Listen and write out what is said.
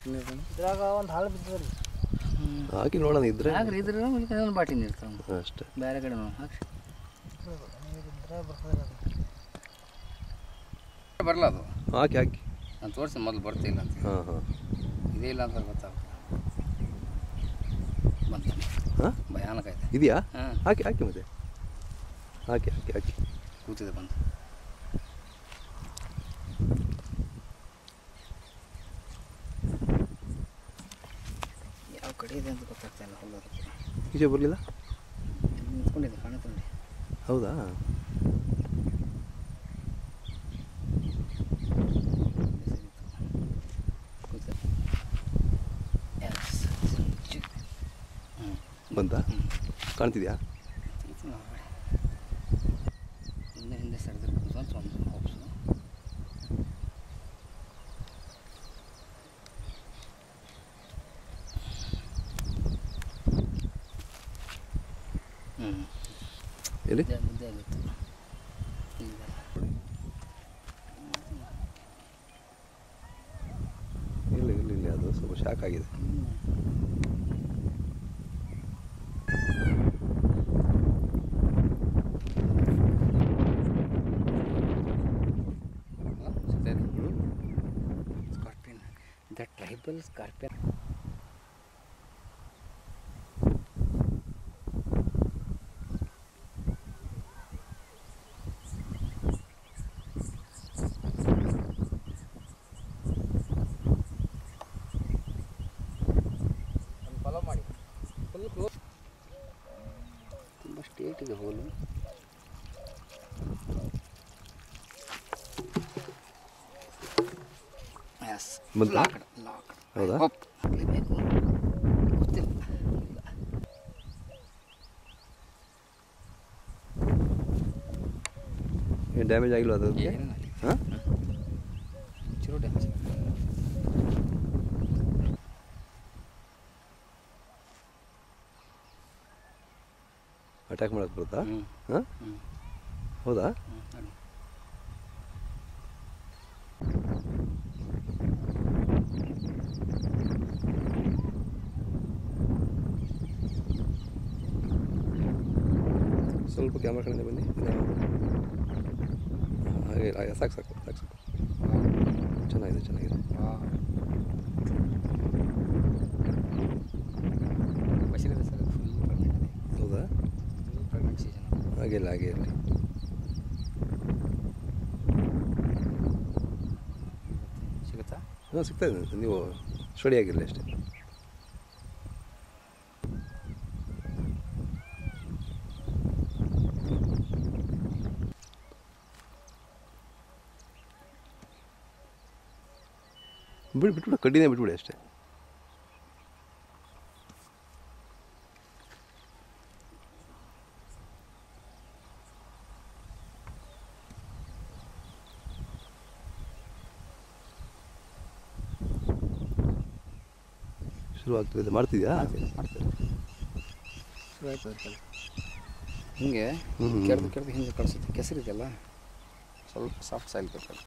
ನೀರು ಇದ್ರಾಗ ಒಂದು ಹಾಳು ಬಿದ್ದದ ರೀ ಹಾಕಿ ನೋಡೋಣ ಇದ್ರೆ ಹಾಕ್ರಿ ಇದ್ರ ಒಂದು ಬಾಟಿ ನೀರು ತಗೊಂಡು ಅಷ್ಟೇ ಬೇರೆ ಕಡೆ ನೋಡಿ ಹಾಕ್ರಿ ನೀರು ಇದ್ರೆ ಬರ್ತದೆ ಅದು ಬರಲ್ಲ ಅದು ಹಾಕಿ ಹಾಕಿ ನಾನು ತೋರಿಸಿ ಮೊದಲು ಬರ್ತಿಲ್ಲ ಅಂತ ಹಾಂ ಹಾಂ ಇದೇ ಇಲ್ಲ ಅಂತ ಗೊತ್ತಾಗ್ತದೆ ಬಂತ ಹಾಂ ಭಯಾನಕ ಐತೆ ಇದೆಯಾ ಹಾಂ ಹಾಕಿ ಹಾಕಿ ಮತ್ತೆ ಹಾಕಿ ಹಾಕಿ ಹಾಕಿ ಕೂತಿದೆ ಬಂತು ಯಾವ ಕಡೆ ಇದೆ ಅಂತ ಗೊತ್ತಾಗ್ತಾ ಇಲ್ಲ ಹೊಲದಕ್ಕೆ ಈಚೆ ಬರಲಿಲ್ಲ ನಿಂತ್ಕೊಂಡಿದ್ದೆ ಕಾಣುತ್ತಂడి ಹೌದಾ ಬಂತಾ ಕಾಣ್ತಿದ್ಯಾ ಹಿಂದೆ ಹಿಂದೆ ಸರಿದಿರ್ಬೋದು ಅಂತ ಒಂದು ಹೋಪ್ಸು ಹ್ಞೂ ಎಲ್ಲಿ ಮುದ್ದೆ ಮುದ್ದೆ ಆಗಿತ್ತು ಈಗ ಇಲ್ಲ ಇಲ್ಲ ಇಲ್ಲ ಅದು ಸ್ವಲ್ಪ ಶಾಕ್ ಆಗಿದೆ scorpion the tribal scorpion follow ಮಾಡಿ ಫುಲ್ ಕ್ಲೋಸ್ ತುಂಬ ಸ್ಟೇಟ್ ಇದೆ ಹೋಲು ಎಸ್ ಬಂತಾ? ಲಾಕ್ಡ್ ಲಾಕ್ಡ್ ಹೌದಾ? ಹೋಪ್ ಹಾಕ್ಲೇಬೇಕು ಗೊತ್ತಿಲ್ಲ ಇಲ್ಲ ಏನು ಡ್ಯಾಮೇಜ್ ಆಗಿಲ್ಲ ಅದಕ್ಕೆ ಏನಿಲ್ಲ ಹಾಂ ಚೂರು ಡ್ಯಾಮೇಜ್ ಅಟ್ಯಾಕ್ ಮಾಡೋಕ್ಕೆ ಬರುತ್ತಾ ಹ್ಞೂ ಹಾಂ ಹ್ಞೂ ಹೌದಾ ಹ್ಞೂ ನೋಡಿ ಸ್ವಲ್ಪ ಕ್ಯಾಮ್ರಾ ಕಡೆಯಿಂದ ಬನ್ನಿ ನಿಧಾನ. ಹಾಗೆ ಹಾಗೆ ಸಾಕು ಸಾಕು ಸಾಕು ಸಾಕು ಚೆನ್ನಾಗಿದೆ ಚೆನ್ನಾಗಿದೆ ಬಸಿರಿದೆ ಸರ್ ಫುಲ್ ಪ್ರೆಗ್ನೆಂಟ್ ಇದೆ ಹೌದಾ ಫುಲ್ ಪ್ರೆಗ್ನೆಂಟ್ ಸೀಸನ್ ಹಾಗೆ ಇಲ್ಲ ಹಾಗೆ ಇರಲಿ ಸಿಗುತ್ತಾ ಹಾಂ ಸಿಗ್ತಾ ಇದೆ ನೀವು ಸ್ಟಡಿ ಆಗಿರಲಿ ಅಷ್ಟೇ ಬಿಡು ಬಿಟ್ಬಿಡು ಕಡ್ಡಿನೇ ಬಿಟ್ಬಿಡಿ ಅಷ್ಟೇ ಶುರು ಆಗ್ತದೆ ಮಾಡ್ತಿದ್ಯಾ ಮಾಡ್ತೀವಿ ಶುರು ಆಯ್ತು ಅದಕ್ಕೆಲ್ಲ ಹಿಂಗೆ ಹ್ಮ್. ಕೆರೆದು ಕೆರೆದು ಹಿಂಗೆ ಕಳಿಸುತ್ತೆ ಕೆಸರಿದೆಯಲ್ಲ ಸ್ವಲ್ಪ ಸಾಫ್ಟ್ ಸಾಯಿಲ್ ಬೇಕಲ್ಲ